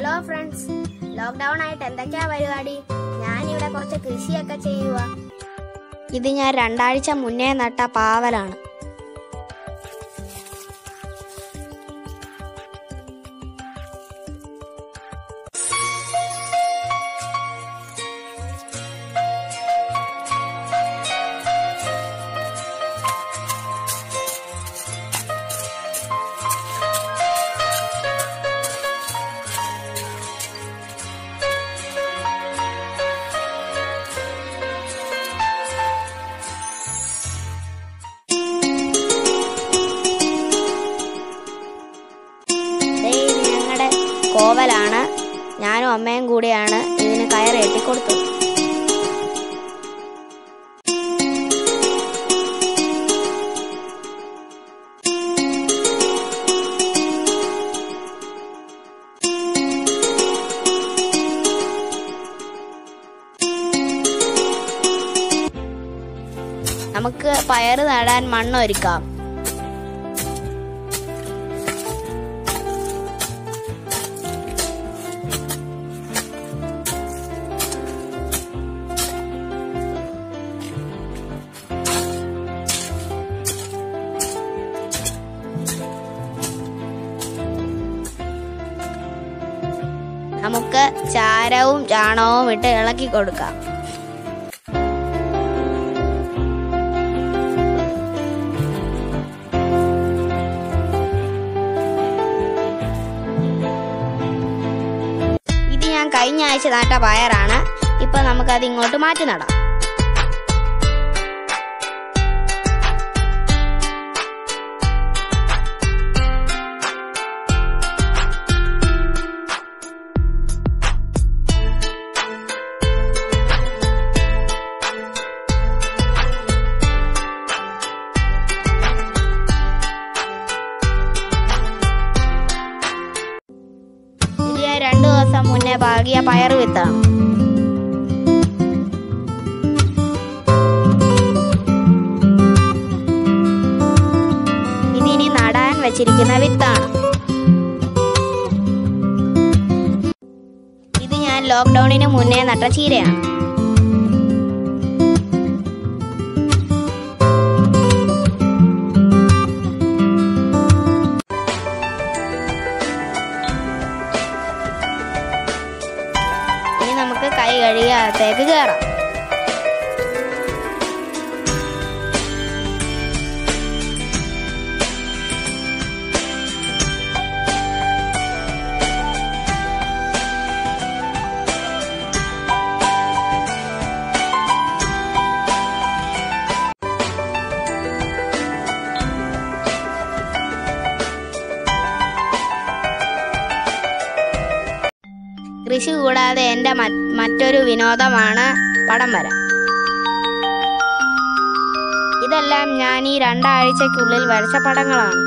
hello friends lockdown ആയിട്ട് എന്തൊക്കെയാ പരിപാടി ഞാനിവിടെ കുറച്ച് കൃഷിയൊക്കെ ചെയ്യുക ഇത് ഞാൻ രണ്ടാഴ്ച മുന്നേ നട്ട പാവലാണ് ദേ ഇത് ഞങ്ങളുടെ കോവലാണ് ഞാനും അമ്മയും കൂടിയാണ് ഇതിന് കയറ് കെട്ടിക്കൊടുത്തത് നമുക്ക് പയറ് നടാൻ മണ്ണ് ഒരുക്കാം നമുക്ക് ചാരവും ചാണകവും ഇട്ട് ഇളക്കി കൊടുക്കാം ഇത് ഞാൻ കഴിഞ്ഞ ആഴ്ച നട്ട പയറാണ് ഇപ്പൊ നമുക്കത് ഇങ്ങോട്ട് മാറ്റി നടാം ഇത് ഞാൻ രണ്ടു ദിവസം മുന്നേ പാകിയ പയർ വിത്താണ് ഇതിനി നടാൻ വെച്ചിരിക്കുന്ന വിത്താണ് ഇത് ഞാൻ ലോക്ക്ഡൌണിന് മുന്നേ നട്ട ചീരയാണ് ഇനി നമുക്ക് കൈ കഴുകി അകത്തേക്ക് കയറാം കൃഷി കൂടാതെ എൻ്റെ മ- മറ്റൊരു വിനോദമാണ് പടം വര ഇതെല്ലാം ഞാൻ ഈ രണ്ടാഴ്ചയ്ക്കുള്ളിൽ വരച്ച പടങ്ങളാണ്